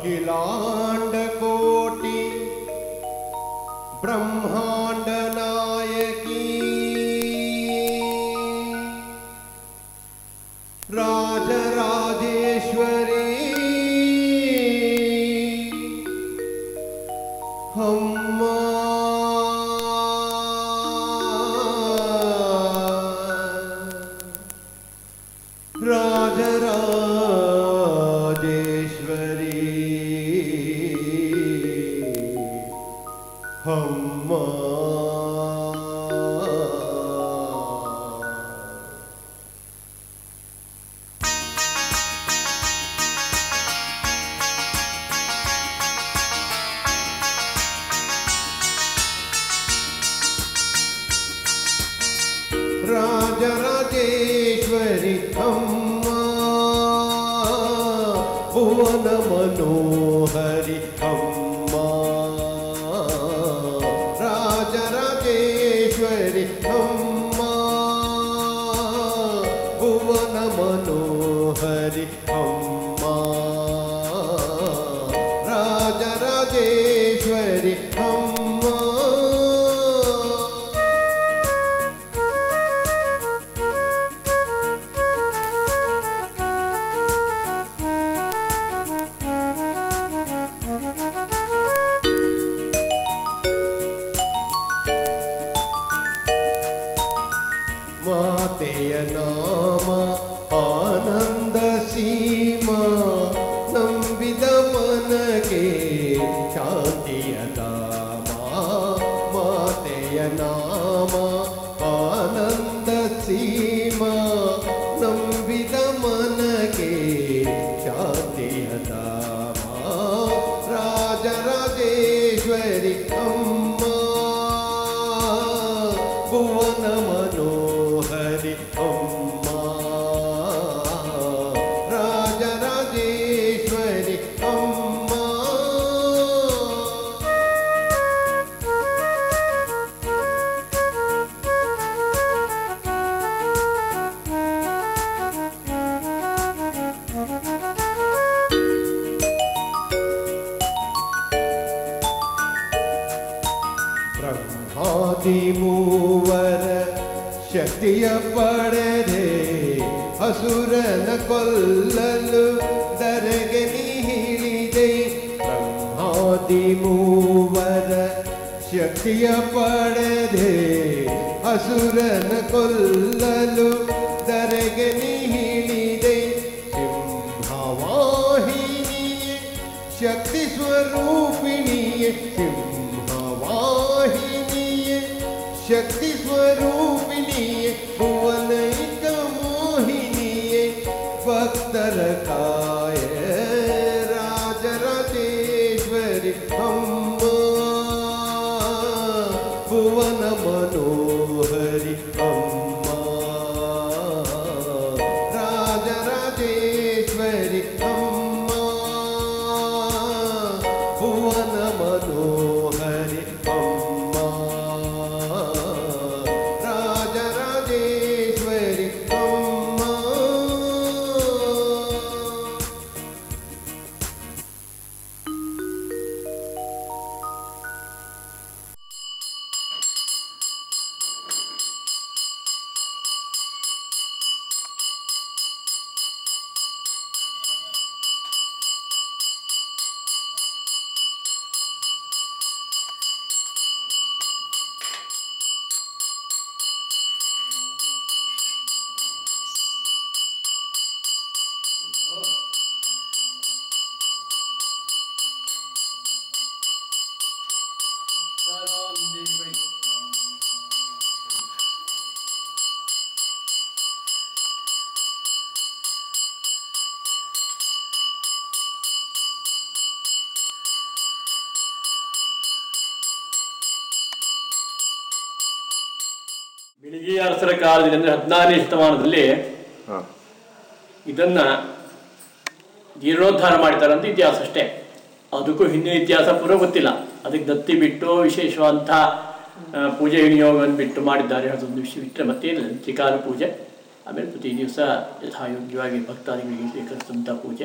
अखिलाण्डकोटि ब्रह्माण्डनायकी राजराजेश्वरी अम्मा राजराजेश्वरी अम्मा राजराजेश्वरि अम्मा भुवन मनोहरि अम्मा राजराजेश्वरि अम्मा भुवन मनोहरि अम्मा राजराजेश्वरि अम्मा ಮಾತೆಯ ನಾಮ ಆನಂದ ಸೀಮಾ ನಂಬಿದ ಮನಗೆ ಶಾಂತಿಯ ಧಾಮ ಮಾತೆಯ ನಾಮ ಆನಂದ ಸೀಮಾ ನಂಬಿದ ಮನಗೆ ಶಾಂತಿಯ ಧಾಮ ರಾಜರಾಜೇಶ್ವರಿ ಅಮ್ಮ ಭುವನ ಮನೋಹರಿ ಅಮ್ಮ ರಾಜರಾಜೇಶ್ವರಿ ಅಮ್ಮ ಬ್ರಹ್ಮಾದಿ ಮೂವರ ಶಕ್ತಿಯ ಪಡೆದೆ ಹಸುರನ ಕೊಲ್ಲಲು ದರೆಗೆ ನೀಡಿದೆ ಬ್ರಹ್ಮಾದಿ ಮೂವರ ಶಕ್ತಿಯ ಪಡೆದೆ ಹಸುರನ ಕೊಲ್ಲಲು ದರೆಗೆ ನೀಡಿದೆ ಸಿಂಹವಾಹಿನಿಯೇ ಶಕ್ತಿ ಸ್ವರೂಪಿಣಿಯೇ ಸಿಂಹವಾಹಿನಿಯೇ ಶಕ್ತಿ ಸ್ವರೂಪಿಣಿಯೇ ಭುವನೈಕ ಮೋಹಿನಿಯೇ ಭಕ್ತರ ಕಾಯ ರಾಜರಾಜೇಶ್ವರಿ ಅಮ್ಮ ಭುವನ ಮನೋಹರಿ ಅಮ್ಮ ರಾಜರಾಜೇಶ್ವರಿ ಅಮ್ಮ ಭುವನ ಮನೋಹರಿ ಅಮ್ಮ ರಾಜರಾಜೇಶ್ವರಿ ಅಮ್ಮ ಬಿಳಿಗಿ ಅರಸರ ಕಾಲದಲ್ಲಿ ಅಂದ್ರೆ ಹದಿನಾರನೇ ಶತಮಾನದಲ್ಲಿ ಹಾಂ ಇದನ್ನ ಜೀರ್ಣೋದ್ಧಾರ ಮಾಡ್ತಾರಂತ ಇತಿಹಾಸ ಅಷ್ಟೇ ಅದಕ್ಕೂ ಹಿಂದಿನ ಇತಿಹಾಸ ಪೂರ ಗೊತ್ತಿಲ್ಲ ಅದಕ್ಕೆ ದತ್ತಿ ಬಿಟ್ಟು ವಿಶೇಷವಾದಂಥ ಆ, ಪೂಜೆ ವಿನಿಯೋಗವನ್ನು ಬಿಟ್ಟು ಮಾಡಿದ್ದಾರೆ ಅದೊಂದು ವಿಷಯ ಬಿಟ್ಟರೆ ಮತ್ತೇನಿಲ್ಲ ತ್ರಿಕಾಲ ಪೂಜೆ ಆಮೇಲೆ ಪ್ರತಿ ದಿವಸ ಯಥಾಯೋಗ್ಯವಾಗಿ ಭಕ್ತಾದಿಗಳಿಗೆ ಸ್ವೀಕರಿಸಿದಂಥ ಪೂಜೆ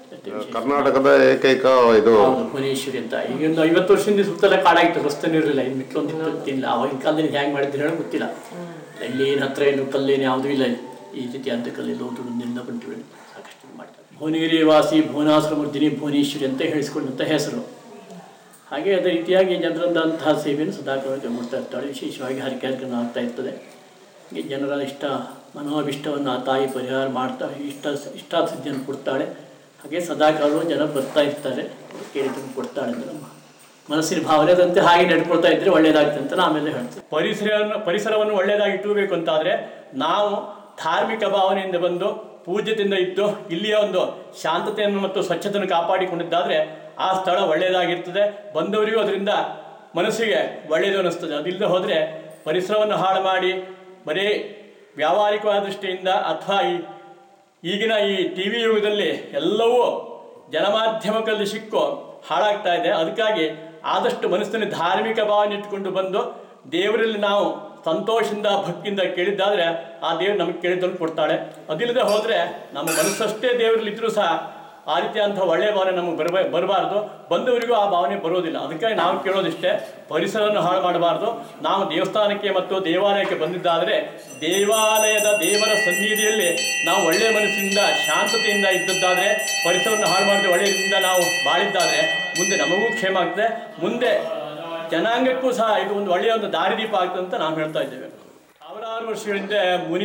ಅಷ್ಟೇ ವಿಶೇಷ. ಕರ್ನಾಟಕದ ಏಕೈಕ ಇದು ಹೌದು ಭುವನೇಶ್ವರಿ ಅಂತ ಈಗ ಒಂದು ಐವತ್ತು ವರ್ಷದಿಂದ ಸುತ್ತಲ ಕಾಡಾಗಿತ್ತು ರಸ್ತೆ ಇರಲಿಲ್ಲ ಇನ್ನು ಮಿಕ್ಲೊಂದು ಗೊತ್ತಿಲ್ಲ ಅವಾಗಿನ ಕಾಲದಲ್ಲಿ ಹ್ಯಾಂಗೆ ಮಾಡಿದ್ರೆ ಹೇಳೋ ಗೊತ್ತಿಲ್ಲ ಇಲ್ಲಿ ಏನು ಹತ್ರ ಏನು ಕಲ್ಲೇನು ಯಾವುದೂ ಇಲ್ಲ ಇಲ್ಲಿ. ಈ ರೀತಿ ಅಂತ ಕಲ್ಲೆಲ್ಲ ಓದುವುದರಿಂದ ಬಂತು ಸಾಕಷ್ಟು ಇದು ಮಾಡ್ತಾರೆ ಭುವನಗಿರಿ ವಾಸಿ ಭುವನಾಸುರ ಮೂರ್ತಿನಿ ಭುವನೇಶ್ವರಿ ಅಂತ ಹೇಳಿಸ್ಕೊಂಡಂಥ ಹೆಸರು ಹಾಗೆ ಅದೇ ರೀತಿಯಾಗಿ ಜನರಂತಹ ಸೇವೆಯನ್ನು ಸದಾಕಾಲ ಮಾಡ್ತಾ ಇರ್ತಾಳೆ ವಿಶೇಷವಾಗಿ ಹರಿಕಾರ್ಯಕ್ರಮ ಆಗ್ತಾ ಇರ್ತದೆ ಹೀಗೆ ಜನರ ಇಷ್ಟ ಮನೋಭಿಷ್ಟವನ್ನು ಆ ತಾಯಿ ಪರಿಹಾರ ಮಾಡ್ತಾ ಇಷ್ಟ ಇಷ್ಟಾಸಿದ್ಧಿಯನ್ನು ಕೊಡ್ತಾಳೆ ಹಾಗೆ ಸದಾಕಾಲವೂ ಜನ ಬರ್ತಾ ಇರ್ತಾರೆ ಅವ್ರು ಕೇಳಿದ್ದನ್ನು ಕೊಡ್ತಾಳೆ ಅಂತ ನಮ್ಮ ಮನಸ್ಸಿನ ಭಾವನೆ ಅದಂತೆ ಹಾಗೆ ನಡ್ಕೊಳ್ತಾ ಇದ್ರೆ ಒಳ್ಳೇದಾಗ್ತದೆ ಅಂತ ನಾವೆಲ್ಲ ಹೇಳ್ತೀವಿ ಪರಿಸರವನ್ನು ಪರಿಸರವನ್ನು ಒಳ್ಳೆಯದಾಗಿ ಇಟ್ಟಬೇಕು ಅಂತಾದರೆ ನಾವು ಧಾರ್ಮಿಕ ಭಾವನೆಯಿಂದ ಬಂದು ಪೂಜ್ಯತೆಯಿಂದ ಇದ್ದು ಇಲ್ಲಿಯ ಒಂದು ಶಾಂತತೆಯನ್ನು ಮತ್ತು ಸ್ವಚ್ಛತೆಯನ್ನು ಕಾಪಾಡಿಕೊಂಡಿದ್ದಾದರೆ ಆ ಸ್ಥಳ ಒಳ್ಳೆಯದಾಗಿರ್ತದೆ ಬಂದವರಿಗೂ ಅದರಿಂದ ಮನಸ್ಸಿಗೆ ಒಳ್ಳೆಯದು ಅನ್ನಿಸ್ತದೆ ಅದಿಲ್ಲದೆ ಹೋದರೆ ಪರಿಸರವನ್ನು ಹಾಳು ಮಾಡಿ ಬರೀ ವ್ಯಾವಹಾರಿಕವಾದ ದೃಷ್ಟಿಯಿಂದ ಅಥವಾ ಈ ಈಗಿನ ಈ ಟಿ ವಿ ಯುಗದಲ್ಲಿ ಎಲ್ಲವೂ ಜನಮಾಧ್ಯಮಗಳಲ್ಲಿ ಸಿಕ್ಕು ಹಾಳಾಗ್ತಾ ಇದೆ ಅದಕ್ಕಾಗಿ ಆದಷ್ಟು ಮನಸ್ಸಿನಲ್ಲಿ ಧಾರ್ಮಿಕ ಭಾವನೆ ಇಟ್ಕೊಂಡು ಬಂದು ದೇವರಲ್ಲಿ ನಾವು ಸಂತೋಷದಿಂದ ಭಕ್ತಿಯಿಂದ ಕೇಳಿದ್ದಾದರೆ ಆ ದೇವರು ನಮಗೆ ಕೇಳಿದ್ದನ್ನು ಕೊಡ್ತಾಳೆ ಅದಿಲ್ಲದೆ ಹೋದರೆ ನಮ್ಮ ಮನಸ್ಸಷ್ಟೇ ದೇವರಲ್ಲಿ ಇದ್ರೂ ಸಹ ಆ ರೀತಿಯಾದಂಥ ಒಳ್ಳೆಯ ಭಾವನೆ ನಮಗೆ ಬರಬ ಬರಬಾರ್ದು ಬಂದವರಿಗೂ ಆ ಭಾವನೆ ಬರೋದಿಲ್ಲ ಅದಕ್ಕಾಗಿ ನಾವು ಕೇಳೋದಿಷ್ಟೇ ಪರಿಸರವನ್ನು ಹಾಳು ಮಾಡಬಾರ್ದು ನಾವು ದೇವಸ್ಥಾನಕ್ಕೆ ಮತ್ತು ದೇವಾಲಯಕ್ಕೆ ಬಂದಿದ್ದಾದರೆ ದೇವಾಲಯದ ದೇವರ ಸನ್ನಿಧಿಯಲ್ಲಿ ನಾವು ಒಳ್ಳೆಯ ಮನಸ್ಸಿನಿಂದ ಶಾಂತತೆಯಿಂದ ಇದ್ದದ್ದಾದರೆ ಪರಿಸರವನ್ನು ಹಾಳು ಮಾಡದೆ ಒಳ್ಳೆಯದಿಂದ ನಾವು ಬಾಳಿದ್ದಾದರೆ ಮುಂದೆ ನಮಗೂ ಕ್ಷೇಮ ಆಗ್ತದೆ ಮುಂದೆ ಜನಾಂಗಕ್ಕೂ ಸಹ ಇದು ಒಂದು ಒಳ್ಳೆಯ ಒಂದು ದಾರಿದೀಪ ಆಗ್ತದೆ ಅಂತ ನಾವು ಹೇಳ್ತಾ ಇದ್ದೇವೆ ಸಾವಿರಾರು ವರ್ಷಗಳಿಂದ ಮುನಿ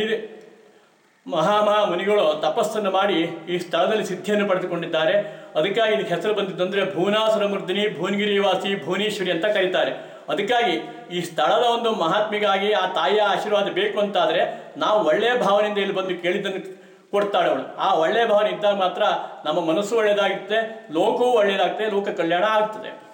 ಮಹಾಮಹಾ ಮುನಿಗಳು ತಪಸ್ಸನ್ನು ಮಾಡಿ ಈ ಸ್ಥಳದಲ್ಲಿ ಸಿದ್ಧಿಯನ್ನು ಪಡೆದುಕೊಂಡಿದ್ದಾರೆ ಅದಕ್ಕಾಗಿ ಇದಕ್ಕೆ ಹೆಸರು ಬಂದಿದ್ದಂದರೆ ಭುವನಾಸುರ ಮೂರ್ತಿನಿ ಭುವನಗಿರಿ ವಾಸಿ ಭುವನೇಶ್ವರಿ ಅಂತ ಕರೀತಾರೆ ಅದಕ್ಕಾಗಿ ಈ ಸ್ಥಳದ ಒಂದು ಮಹಾತ್ಮಿಗಾಗಿ ಆ ತಾಯಿಯ ಆಶೀರ್ವಾದ ಬೇಕು ಅಂತಾದರೆ ನಾವು ಒಳ್ಳೆಯ ಭಾವನೆಯಿಂದ ಇಲ್ಲಿ ಬಂದು ಕೇಳಿದ್ದನ್ನು ಕೊಡ್ತಾಳೆ ಅವಳು ಆ ಒಳ್ಳೆಯ ಭಾವನೆ ಇದ್ದಾಗ ಮಾತ್ರ ನಮ್ಮ ಮನಸ್ಸು ಒಳ್ಳೆಯದಾಗುತ್ತೆ ಲೋಕವೂ ಒಳ್ಳೆಯದಾಗ್ತದೆ ಲೋಕ ಕಲ್ಯಾಣ ಆಗ್ತದೆ